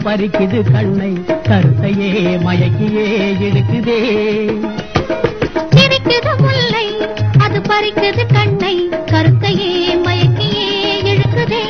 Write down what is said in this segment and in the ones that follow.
பறிக்குது கண்ணை கருத்தையே மயக்கியே இழுக்குதே சிரிக்குது முல்லை அது பறிக்குது கண்ணை கருத்தையே மயக்கியே இழுக்குதே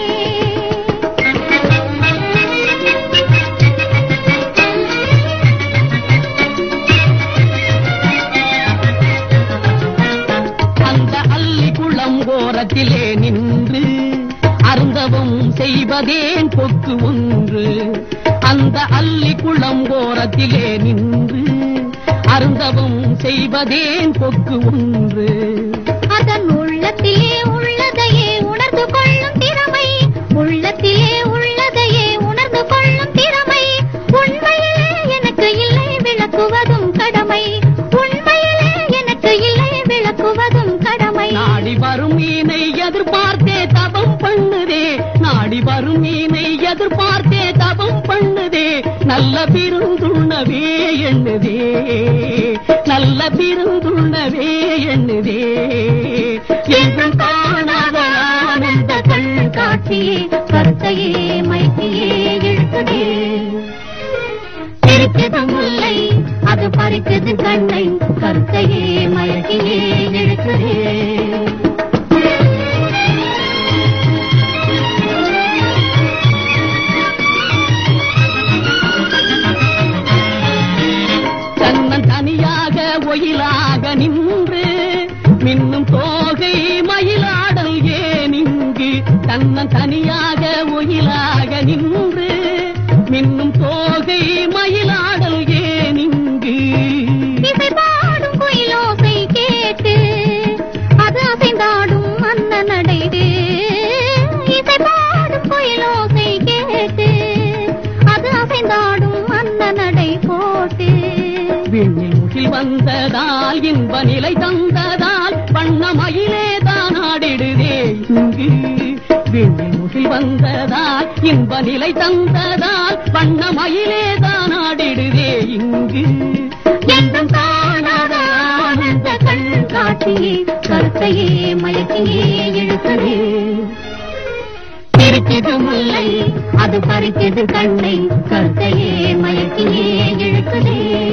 அந்த அள்ளி குளம் ஓரத்திலே நின்று அருந்தவம் செய்வதேன் கொக்கு ஒன்று அந்த அள்ளி குளம் ஓரத்திலே நின்று அருந்தவம் செய்வதேன் கொக்கு ஒன்று அதன் உள்ளத்திலே உள்ளதையே உணர்ந்து கொள்ளும் திறமை உள்ளத்திலே உள்ளதையே உணர்ந்து கொள்ளும் திறமை உண்மையிலே எனக்கு இல்லை விளக்குவதும் கடமை உண்மையிலே எனக்கு இல்லை விளக்குவதும் கடமை நாடி வரும் மீனை எதிர்பார்த்தே தபம் பண்ணுதே நாடி வரும் மீனை எதிர்பார்த்தே தபம் பண்ணுதே நல்ல பிறந்துள்ளவே எண்ணுதே நல்ல பிறந்துள்ளவே எண்ணுதே எங்கும் காணாத ஆனந்த கண் காட்சியே கருத்தையே மைத்தியே இழுக்குதே இருக்குது முல்லை அது பறிக்குது கண்ணை கருத்தையே மயக்கியே இழுக்குதே தன்னன் தனியாக ஒயிலாக நின்று மின்னும் தோகை மயிலாடல் ஏனிங்கு தன்னன் தனியாக ஒயிலாக நின்று மின்னும் தோகை மயிலாடல் ஏனிங்கு இசை பாடும் குயிலோசை கேட்டு அது அசைந்தாடும் அந்த நடைது இசை பாடும் குயிலோசை கேட்டு அது அசைந்தாடும் அந்த நடை போட்டு விண்ணில் முகில் வந்ததால் இன்ப நிலை தந்ததால் வண்ண மயிலே தான் ஆடிடுதே இங்கு விண்ணில் முகில் வந்ததால் இன்ப நிலை தந்ததால் வண்ண மயிலே தான் ஆடிடுதே இங்கு என்றும் காணாத ஆனந்த கண் காட்சியே கருத்தையே மயக்கியே இழுக்குதே இருக்குது முல்லை அது பறிக்குது கண்ணை கருத்தையே மயக்கியே இழுக்குதே